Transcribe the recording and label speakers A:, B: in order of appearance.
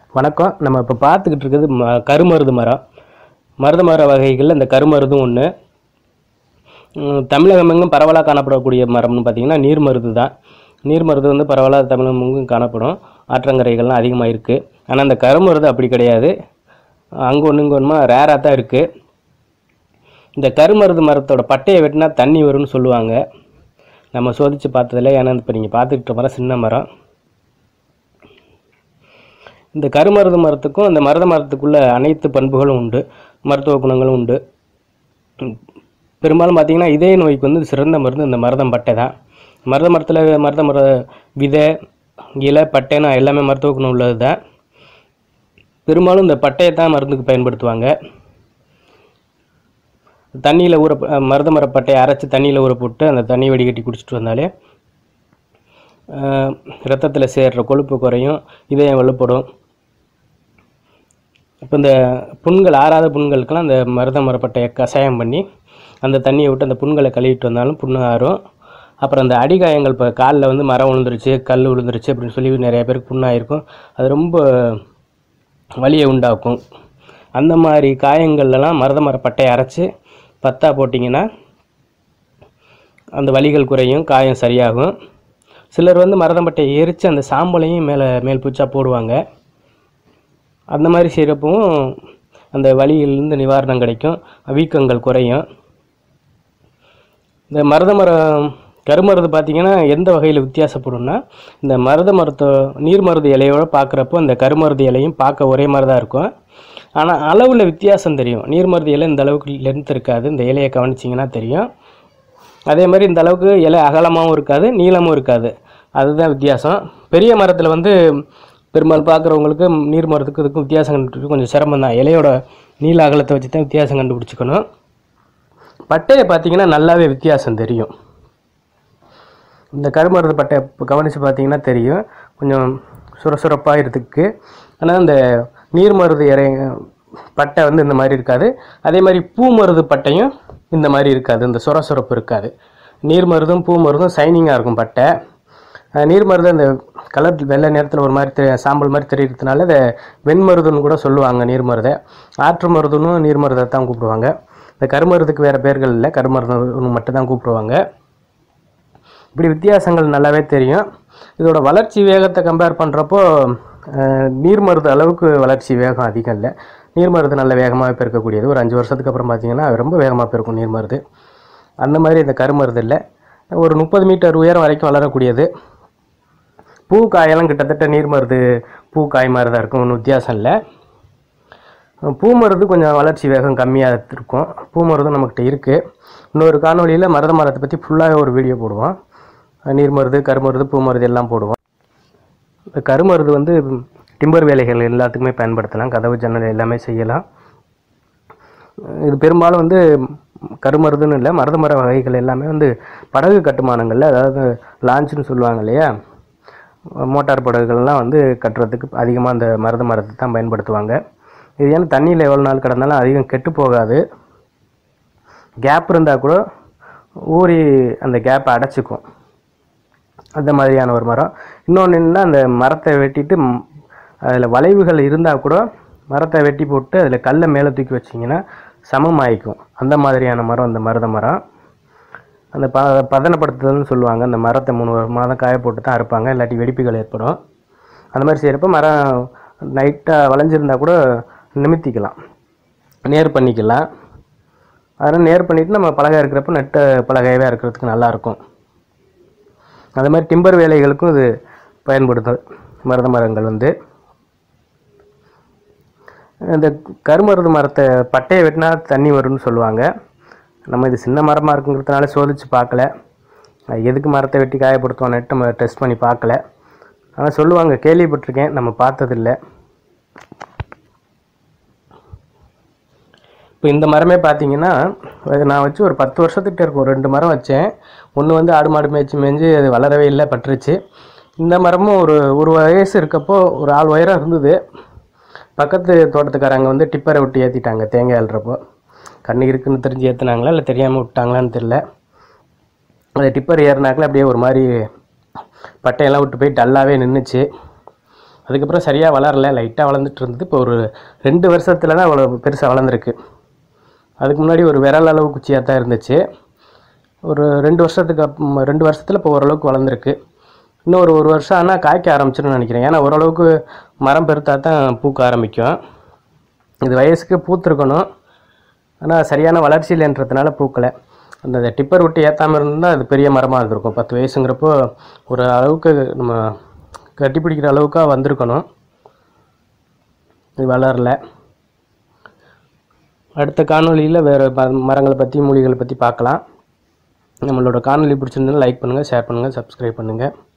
A: வணக்கம் நம்ம இப்போ பார்த்துக்கிட்டு இருக்கிறது ம கருமருது மரம் மருத மர வகைகளில் இந்த கருமருதும் ஒன்று தமிழகம் எங்கும் பரவலாக காணப்படக்கூடிய மரம்னு பார்த்தீங்கன்னா நீர்மருது தான் நீர்மருது வந்து பரவலாக தமிழகம் எங்கும் காணப்படும் ஆற்றங்கரைகள்லாம் அதிகமாக இருக்குது ஆனால் இந்த கருமருது அப்படி கிடையாது அங்கே ஒன்று இங்கே ஒன்றுமா ரேராக தான் இருக்குது இந்த கருமருது மரத்தோட பட்டையை வெட்டினா தண்ணி வரும்னு சொல்லுவாங்க நம்ம சோதித்து பார்த்ததில்ல ஏன்னா இப்போ நீங்கள் பார்த்துக்கிட்ட மரம் சின்ன மரம் இந்த கருமருது மரத்துக்கும் இந்த மருத மரத்துக்குள்ள அனைத்து பண்புகளும் உண்டு மருத்துவ குணங்களும் உண்டு ம், பெரும்பாலும் பார்த்தீங்கன்னா இதய நோய்க்கு வந்து சிறந்த மருந்து இந்த மருதம் பட்டை தான் மருத மரத்தில் மருத மர விதை இலை பட்டைன்னு எல்லாமே மருத்துவ குணம் உள்ளது தான் பெரும்பாலும் இந்த பட்டையை தான் மருந்துக்கு பயன்படுத்துவாங்க தண்ணியில் ஊற ப- மருத மரப்பட்டையை அரைச்சி தண்ணியில் ஊற போட்டு அந்த தண்ணி வடிகட்டி குடிச்சிட்டு வந்தாலே ரத்தத்தில் சேர்ற கொழுப்பு குறையும் இதயம் வலுப்படும் இப்போ இந்த புண்கள் ஆறாத புண்களுக்கெல்லாம் அந்த மருத மரப்பட்டையை கஷாயம் பண்ணி அந்த தண்ணியை விட்டு அந்த புண்களை கழுவிட்டு வந்தாலும் புண்ணு ஆறும் அப்புறம் அந்த அடிகாயங்கள் இப்போ காலில் வந்து மரம் விழுந்துருச்சு கல் விழுந்துருச்சு அப்படின்னு சொல்லி நிறைய பேருக்கு புண்ணாயிருக்கும் அது ரொம்ப வலியை உண்டாக்கும் அந்த மாதிரி காயங்கள்லாம் மருத மரப்பட்டையை அரைச்சி பத்தா போட்டிங்கன்னா அந்த வலிகள் குறையும் காயம் சரியாகும் சிலர் வந்து மருதம்பட்டையை எரித்து அந்த சாம்பலையும் மேலே மேல் பூச்சா போடுவாங்க அந்த மாதிரி செய்கிறப்பவும் அந்த வலியிலிருந்து நிவாரணம் கிடைக்கும் வீக்கங்கள் குறையும் இந்த மருத மரம் கருமருது பார்த்திங்கன்னா எந்த வகையில் வித்தியாசப்படும்னா இந்த மருத மரத்தோ நீர் மருது இலையோட பார்க்குறப்போ இந்த கருமருது இலையும் பார்க்க ஒரே மாதிரி தான் இருக்கும் ஆனால் அளவில் வித்தியாசம் தெரியும் நீர் மருது இலை இந்த அளவுக்கு லென்த் இருக்காது இந்த இலையை கவனிச்சிங்கன்னா தெரியும் அதே மாதிரி இந்த அளவுக்கு இலை அகலமாகவும் இருக்காது நீளமும் இருக்காது அதுதான் வித்தியாசம் பெரிய மரத்தில் வந்து பெரும்பாலும் பார்க்குறவங்களுக்கு நீர் மரத்துக்கு இதுக்கும் வித்தியாசம் கண்டுபிடிக்க கொஞ்சம் சிரமம் தான் இலையோட நீள அகலத்தை வச்சு தான் வித்தியாசம் கண்டுபிடிச்சிக்கணும் பட்டையை பார்த்தீங்கன்னா நல்லாவே வித்தியாசம் தெரியும் இந்த கருமருது பட்டை இப்போ கவனித்து பார்த்தீங்கன்னா தெரியும் கொஞ்சம் சுரசுரப்பாக இருக்கு ஆனால் இந்த நீர் மருது இறை பட்டை வந்து இந்த மாதிரி இருக்காது அதே மாதிரி பூ மருது பட்டையும் இந்த மாதிரி இருக்காது இந்த சுரசுரப்பு இருக்காது நீர் மருதும் பூ மருதும் சைனிங்காக இருக்கும் பட்டை அஹ் நீர் மருது அந்த கலர் வெள்ளை நேரத்தில் ஒரு மாதிரி தெரி சாம்பல் மாதிரி தெரியறதுனால இதை வெண்மருதுன்னு கூட சொல்லுவாங்க நீர் மருதை ஆற்று மருதுன்னு நீர் மருதை தான் கூப்பிடுவாங்க இந்த கருமருதுக்கு வேறு பேர்கள் இல்லை கருமருதுன்னு மட்டும் தான் கூப்பிடுவாங்க இப்படி வித்தியாசங்கள் நல்லாவே தெரியும் இதோட வளர்ச்சி வேகத்தை கம்பேர் பண்ணுறப்போ நீர்மருது அளவுக்கு வளர்ச்சி வேகம் அதிகம் இல்லை நீர்மருது நல்ல வேகமாக பெருக்கக்கூடியது ஒரு அஞ்சு வருஷத்துக்கு அப்புறம் பார்த்தீங்கன்னா ரொம்ப வேகமாக பெருக்கும் நீர்மருது அந்த மாதிரி இந்த கருமருது இல்லை ஒரு முப்பது மீட்டர் உயரம் வரைக்கும் வளரக்கூடியது பூ காயெல்லாம் கிட்டத்தட்ட நீர்மருது பூ காய் மாதிரி தான் இருக்கும் ஒன்றும் வித்தியாசம் இல்லை பூ மருது கொஞ்சம் வளர்ச்சி வேகம் கம்மியாக இருக்கும் பூ மருதும் நம்மக்கிட்ட இருக்குது இன்னொரு காணொளியில் மருத மரத்தை பற்றி ஃபுல்லாக ஒரு வீடியோ போடுவோம் நீர் மருது கருமருது பூ மருது எல்லாம் போடுவோம் இந்த கருமருது வந்து டிம்பர் வேலைகள் எல்லாத்துக்குமே பயன்படுத்தலாம் கதவு ஜன்னல் எல்லாமே செய்யலாம் இது பெரும்பாலும் வந்து கருமருதுன்னு இல்லை மருத மர வகைகள் எல்லாமே வந்து படகு கட்டுமானங்களில் அதாவது லான்ச்சுன்னு சொல்லுவாங்க இல்லையா மோட்டார் படகுகள்லாம் வந்து கட்டுறதுக்கு அதிகமாக அந்த மருத மரத்தை தான் பயன்படுத்துவாங்க இது ஏன்னா தண்ணியில் எவ்வளோ நாள் கிடந்தாலும் அதிகம் கெட்டு போகாது கேப் இருந்தால் கூட ஊறி அந்த கேப்பை அடைச்சிக்கும் அந்த மாதிரியான ஒரு மரம் இன்னொன்று என்னன்னா அந்த மரத்தை வெட்டிட்டு அதில் வளைவுகள் இருந்தால் கூட மரத்தை வெட்டி போட்டு அதில் கல்லை மேலே தூக்கி வச்சிங்கன்னா சமமாயிக்கும் அந்த மாதிரியான மரம் அந்த மருத மரம் அந்த ப பதனப்படுத்துதல்னு சொல்லுவாங்க அந்த மரத்தை மூணு மாதம் காய போட்டு தான் அறுப்பாங்க இல்லாட்டி வெடிப்புகள் ஏற்படும் அந்த மாதிரி செய்கிறப்ப மரம் நைட்டாக வளைஞ்சிருந்தா கூட நிமித்திக்கலாம் நேர் பண்ணிக்கலாம் அதனால் நேர் பண்ணிவிட்டு நம்ம பலகை இருக்கிறப்ப நெட்ட பலகையாகவே இருக்கிறதுக்கு நல்லாயிருக்கும் அதே மாதிரி டிம்பர் வேலைகளுக்கும் இது பயன்படுத்தும் மருத மரங்கள் வந்து இந்த கருமருது மரத்தை பட்டையை வெட்டினா தண்ணி வரும்னு சொல்லுவாங்க நம்ம இது சின்ன மரமாக இருக்குங்கிறதுனால சோதிச்சு பார்க்கல அது எதுக்கு மரத்தை வெட்டி காயப்படுத்துவான்னுட்டு நம்ம டெஸ்ட் பண்ணி பார்க்கல ஆனால் சொல்லுவாங்க கேள்விப்பட்டிருக்கேன் நம்ம பார்த்ததில்ல இப்போ இந்த மரமே பார்த்தீங்கன்னா அது நான் வச்சு ஒரு பத்து வருஷத்துக்கிட்ட இருக்கும் ஒரு ரெண்டு மரம் வச்சேன் ஒன்று வந்து ஆடு மாடு மேய்ச்சி மேய்ஞ்சி அது வளரவே இல்லை பட்டுருச்சு இந்த மரமும் ஒரு ஒரு வயசு இருக்கப்போ ஒரு ஆள் உயரம் இருந்தது பக்கத்து தோட்டத்துக்காரங்க வந்து டிப்பரை விட்டு ஏற்றிட்டாங்க தேங்காய் அள்ளுறப்போ கண்ணு இருக்குன்னு தெரிஞ்சு ஏற்றுனாங்களா இல்லை தெரியாமல் விட்டாங்களான்னு தெரில அந்த டிப்பர் ஏறினாக்கில் அப்படியே ஒரு மாதிரி பட்டையெல்லாம் விட்டு போய் டல்லாகவே நின்றுச்சு அதுக்கப்புறம் சரியாக வளரல லைட்டாக வளர்ந்துட்டு இருந்தது இப்போ ஒரு ரெண்டு வருஷத்துல தான் அவ்வளோ பெருசாக வளர்ந்துருக்கு அதுக்கு முன்னாடி ஒரு விரல் அளவு குச்சியாக தான் இருந்துச்சு ஒரு ரெண்டு வருஷத்துக்கு அப்~ ரெண்டு வருஷத்தில் இப்போ ஓரளவுக்கு வளர்ந்துருக்கு இன்னும் ஒரு ஒரு வருஷம் ஆனால் காய்க்க ஆரம்பிச்சிடும்னு நினைக்கிறேன் ஏன்னா ஓரளவுக்கு மரம் பெருத்தா தான் பூக்க ஆரம்பிக்கும் இது வயசுக்கு பூத்திருக்கணும் ஆனால் சரியான வளர்ச்சி இல்லைன்றதுனால பூக்கலை அந்த டிப்பர் விட்டு ஏற்றாமல் இருந்தால் அது பெரிய மரமாக இருந்திருக்கும் பத்து வயசுங்கிறப்போ ஒரு அளவுக்கு நம்ம கட்டி பிடிக்கிற அளவுக்கா வந்திருக்கணும் இது வளரல அடுத்த காணொளியில் வேறு மரங்களை பற்றி மூலிகளை பற்றி பார்க்கலாம் நம்மளோட காணொளி பிடிச்சிருந்தா லைக் பண்ணுங்கள் ஷேர் பண்ணுங்கள் சப்ஸ்கிரைப் பண்ணுங்கள்